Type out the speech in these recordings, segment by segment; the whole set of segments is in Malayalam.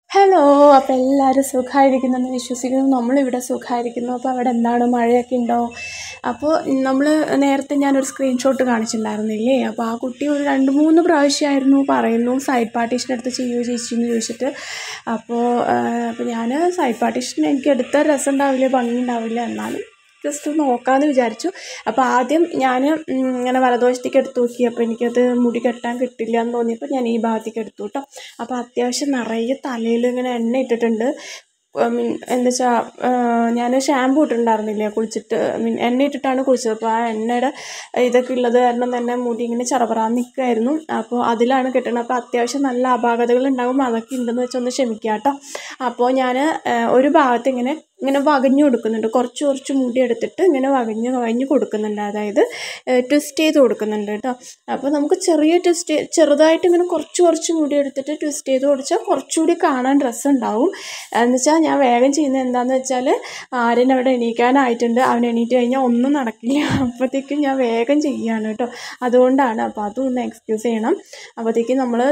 ഹലോ അപ്പോൾ എല്ലാവരും സുഖമായിരിക്കുന്നെന്ന് വിശ്വസിക്കുന്നു നമ്മളിവിടെ സുഖമായിരിക്കുന്നു അപ്പോൾ അവിടെ എന്താണ് മഴയൊക്കെ ഉണ്ടോ അപ്പോൾ നമ്മൾ നേരത്തെ ഞാനൊരു സ്ക്രീൻഷോട്ട് കാണിച്ചിട്ടുണ്ടായിരുന്നില്ലേ അപ്പോൾ ആ കുട്ടി ഒരു രണ്ട് മൂന്ന് പ്രാവശ്യമായിരുന്നു പറയുന്നു സൈഡ് പാർട്ടീഷൻ എടുത്ത് ചെയ്യുമോ ചേച്ചി എന്ന് ചോദിച്ചിട്ട് അപ്പോൾ അപ്പോൾ ഞാൻ സൈഡ് പാർട്ടീഷൻ എനിക്ക് എടുത്ത രസം ഉണ്ടാവില്ല ഭംഗി ഉണ്ടാവില്ല എന്നാലും ജസ്റ്റ് ഒന്ന് നോക്കാമെന്ന് വിചാരിച്ചു അപ്പോൾ ആദ്യം ഞാൻ ഇങ്ങനെ വലതുവശത്തേക്ക് എടുത്തു നോക്കി അപ്പോൾ എനിക്കത് മുടി കെട്ടാൻ കിട്ടില്ല എന്ന് തോന്നിയപ്പോൾ ഞാൻ ഈ ഭാഗത്തേക്ക് എടുത്തു കേട്ടോ അപ്പോൾ അത്യാവശ്യം നിറയെ തലയിൽ ഇങ്ങനെ എണ്ണ ഇട്ടിട്ടുണ്ട് മീൻ എന്താ വെച്ചാൽ ഞാൻ ഷാമ്പു ഇട്ടിട്ടുണ്ടായിരുന്നില്ല കുളിച്ചിട്ട് മീൻ എണ്ണ ഇട്ടിട്ടാണ് കുളിച്ചത് അപ്പോൾ ആ എണ്ണയുടെ ഇതൊക്കെ ഉള്ളത് കാരണം തന്നെ മുടി ഇങ്ങനെ ചറപറാന്ന് നിൽക്കുമായിരുന്നു അപ്പോൾ അതിലാണ് കെട്ടുന്നത് അപ്പോൾ അത്യാവശ്യം നല്ല അപാകതകൾ ഉണ്ടാകും അതൊക്കെ ഉണ്ടെന്ന് വെച്ചൊന്ന് ക്ഷമിക്കുക കേട്ടോ അപ്പോൾ ഞാൻ ഒരു ഭാഗത്ത് ഇങ്ങനെ ഇങ്ങനെ വകഞ്ഞു കൊടുക്കുന്നുണ്ട് കുറച്ച് കുറച്ച് മുടി എടുത്തിട്ട് ഇങ്ങനെ വകഞ്ഞ് വകഞ്ഞ് കൊടുക്കുന്നുണ്ട് അതായത് ട്വിസ്റ്റ് ചെയ്ത് കൊടുക്കുന്നുണ്ട് കേട്ടോ അപ്പോൾ നമുക്ക് ചെറിയ ട്വിസ്റ്റ് ചെറുതായിട്ട് ഇങ്ങനെ കുറച്ച് കുറച്ച് മുടി എടുത്തിട്ട് ട്വിസ്റ്റ് ചെയ്ത് കൊടുത്താൽ കുറച്ചുകൂടി കാണാൻ ഡ്രസ്സ് ഉണ്ടാവും എന്ന് വെച്ചാൽ ഞാൻ വേഗം ചെയ്യുന്നത് എന്താണെന്ന് വെച്ചാൽ ആര്യൻ അവിടെ എണീക്കാനായിട്ടുണ്ട് അവൻ എണീറ്റ് കഴിഞ്ഞാൽ ഒന്നും നടക്കില്ല അപ്പോഴത്തേക്കും ഞാൻ വേഗം ചെയ്യുകയാണ് കേട്ടോ അതുകൊണ്ടാണ് അപ്പോൾ അതും ഒന്ന് എക്സ്ക്യൂസ് ചെയ്യണം അപ്പോഴത്തേക്കും നമ്മൾ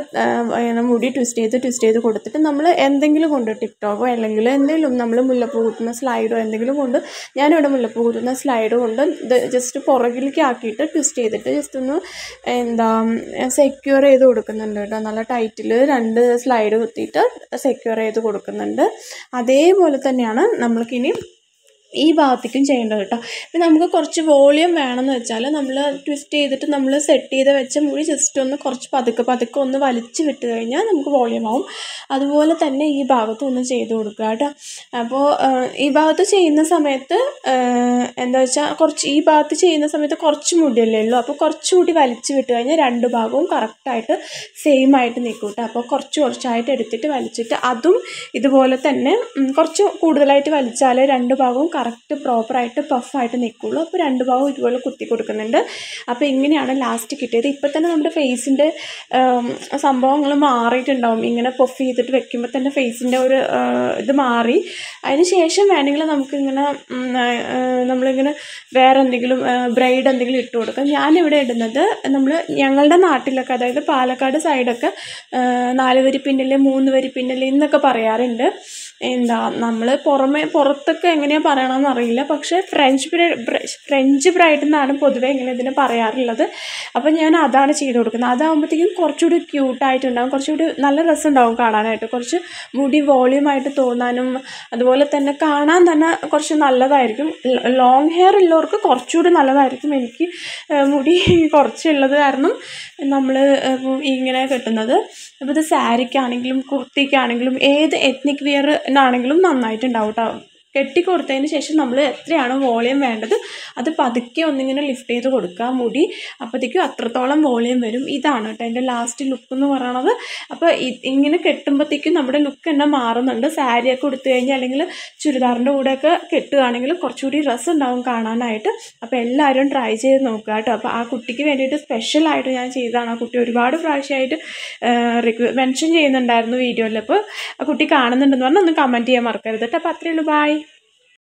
മുടി ട്വിസ്റ്റ് ചെയ്ത് ട്വിസ്റ്റ് ചെയ്ത് കൊടുത്തിട്ട് നമ്മൾ എന്തെങ്കിലും കൊണ്ട് ടിക്ടോക്കോ അല്ലെങ്കിൽ എന്തെങ്കിലും നമ്മൾ മുല്ലപ്പൂ കുത്തുന്ന സ്ലൈഡോ എന്തെങ്കിലും കൊണ്ട് ഞാനിവിടെ മുല്ലപ്പൂ കുത്തുന്ന സ്ലൈഡ് കൊണ്ട് ഇത് ജസ്റ്റ് പുറകിലേക്ക് ആക്കിയിട്ട് ട്വിസ്റ്റ് ചെയ്തിട്ട് ജസ്റ്റ് ഒന്ന് എന്താ സെക്യൂർ ചെയ്ത് കൊടുക്കുന്നുണ്ട് കേട്ടോ നല്ല ടൈറ്റിൽ രണ്ട് സ്ലൈഡ് കുത്തിയിട്ട് സെക്യൂർ ചെയ്ത് കൊടുക്കുന്നുണ്ട് അതേപോലെ തന്നെയാണ് നമ്മൾക്കിനി ഈ ഭാഗത്തേക്കും ചെയ്യേണ്ടത് കേട്ടോ ഇപ്പം നമുക്ക് കുറച്ച് വോളിയം വേണമെന്ന് വെച്ചാൽ നമ്മൾ ട്വിസ്റ്റ് ചെയ്തിട്ട് നമ്മൾ സെറ്റ് ചെയ്ത് വെച്ച മുടി ജസ്റ്റ് ഒന്ന് കുറച്ച് പതുക്കെ പതുക്കെ ഒന്ന് വലിച്ച് വിട്ട് കഴിഞ്ഞാൽ നമുക്ക് വോളിയം ആവും അതുപോലെ തന്നെ ഈ ഭാഗത്തും ഒന്ന് ചെയ്ത് കൊടുക്കുക കേട്ടോ അപ്പോൾ ഈ ഭാഗത്ത് ചെയ്യുന്ന സമയത്ത് എന്താ വെച്ചാൽ കുറച്ച് ഈ ഭാഗത്ത് ചെയ്യുന്ന സമയത്ത് കുറച്ച് മുടിയല്ലേ ഉള്ളൂ അപ്പോൾ കുറച്ച് മുടി വലിച്ച് വിട്ട് കഴിഞ്ഞാൽ രണ്ട് ഭാഗവും കറക്റ്റായിട്ട് സെയിം ആയിട്ട് നിൽക്കും കേട്ടോ അപ്പോൾ കുറച്ച് കുറച്ചായിട്ട് എടുത്തിട്ട് വലിച്ചിട്ട് അതും ഇതുപോലെ തന്നെ കുറച്ച് കൂടുതലായിട്ട് വലിച്ചാൽ രണ്ട് ഭാഗവും കറക്റ്റ് പ്രോപ്പറായിട്ട് പഫായിട്ട് നിൽക്കുള്ളൂ അപ്പോൾ രണ്ട് ഭാഗവും ഇതുപോലെ കുത്തി കൊടുക്കുന്നുണ്ട് അപ്പോൾ ഇങ്ങനെയാണ് ലാസ്റ്റ് കിട്ടിയത് ഇപ്പോൾ തന്നെ നമ്മുടെ ഫേസിൻ്റെ സംഭവങ്ങൾ മാറിയിട്ടുണ്ടാവും ഇങ്ങനെ പഫ് ചെയ്തിട്ട് വെക്കുമ്പോൾ തന്നെ ഫേസിൻ്റെ ഒരു ഇത് മാറി അതിന് ശേഷം വേണമെങ്കിൽ നമുക്കിങ്ങനെ നമ്മളിങ്ങനെ വേറെ എന്തെങ്കിലും ബ്രൈഡ് എന്തെങ്കിലും ഇട്ട് കൊടുക്കാം ഞാനിവിടെ ഇടുന്നത് നമ്മൾ ഞങ്ങളുടെ നാട്ടിലൊക്കെ അതായത് പാലക്കാട് സൈഡൊക്കെ നാല് വരി പിന്നിൽ മൂന്ന് വരി പിന്നിൽ എന്നൊക്കെ പറയാറുണ്ട് എന്താ നമ്മൾ പുറമെ പുറത്തൊക്കെ എങ്ങനെയാണ് പറയണമെന്ന് അറിയില്ല പക്ഷേ ഫ്രഞ്ച് ഫ്രഞ്ച് ബ്രൈഡ് എന്നാണ് പൊതുവേ ഇങ്ങനെ ഇതിനെ പറയാറുള്ളത് അപ്പോൾ ഞാൻ അതാണ് ചെയ്ത് കൊടുക്കുന്നത് അതാകുമ്പോഴത്തേക്കും കുറച്ചുകൂടി ക്യൂട്ടായിട്ടുണ്ടാകും കുറച്ചുകൂടി നല്ല രസമുണ്ടാകും കാണാനായിട്ട് കുറച്ച് മുടി വോളിയമായിട്ട് തോന്നാനും അതുപോലെ തന്നെ കാണാൻ തന്നെ കുറച്ച് നല്ലതായിരിക്കും ലോങ് ഹെയർ ഉള്ളവർക്ക് കുറച്ചുകൂടി നല്ലതായിരിക്കും എനിക്ക് മുടി കുറച്ചുള്ളത് കാരണം നമ്മൾ ഇങ്ങനെ കെട്ടുന്നത് അപ്പോൾ ഇത് സാരിക്കാണെങ്കിലും കുർത്തിക്കാണെങ്കിലും ഏത് എത്നിക് വിയർ ആണെങ്കിലും നന്നായിട്ടുണ്ടാവും കേട്ടോ കെട്ടിക്കൊടുത്തതിന് ശേഷം നമ്മൾ എത്രയാണോ വോളിയം വേണ്ടത് അത് പതുക്കെ ഒന്നിങ്ങനെ ലിഫ്റ്റ് ചെയ്ത് കൊടുക്കുക മുടി അപ്പോഴത്തേക്കും അത്രത്തോളം വോളിയം വരും ഇതാണ് കേട്ടോ എൻ്റെ ലാസ്റ്റ് ലുക്ക് എന്ന് പറയണത് അപ്പോൾ ഇങ്ങനെ കെട്ടുമ്പോഴത്തേക്കും നമ്മുടെ ലുക്ക് തന്നെ മാറുന്നുണ്ട് സാരിയൊക്കെ ഉടുത്തു കഴിഞ്ഞാൽ അല്ലെങ്കിൽ ചുരിദാറിൻ്റെ കൂടെയൊക്കെ കെട്ടുകയാണെങ്കിൽ കുറച്ചുകൂടി രസം ഉണ്ടാവും കാണാനായിട്ട് അപ്പോൾ എല്ലാവരും ട്രൈ ചെയ്ത് നോക്കുക കേട്ടോ അപ്പോൾ ആ കുട്ടിക്ക് വേണ്ടിയിട്ട് സ്പെഷ്യലായിട്ട് ഞാൻ ചെയ്തതാണ് ആ കുട്ടി ഒരുപാട് പ്രാവശ്യമായിട്ട് റിക്വ മെൻഷൻ ചെയ്യുന്നുണ്ടായിരുന്നു വീഡിയോയിൽ അപ്പോൾ ആ കുട്ടി കാണുന്നുണ്ടെന്ന് പറഞ്ഞാൽ ഒന്ന് കമൻറ്റ് ചെയ്യാൻ മറക്കരുത് കേട്ടോ അപ്പോൾ അത്രയേ ഉള്ളൂ ബായ്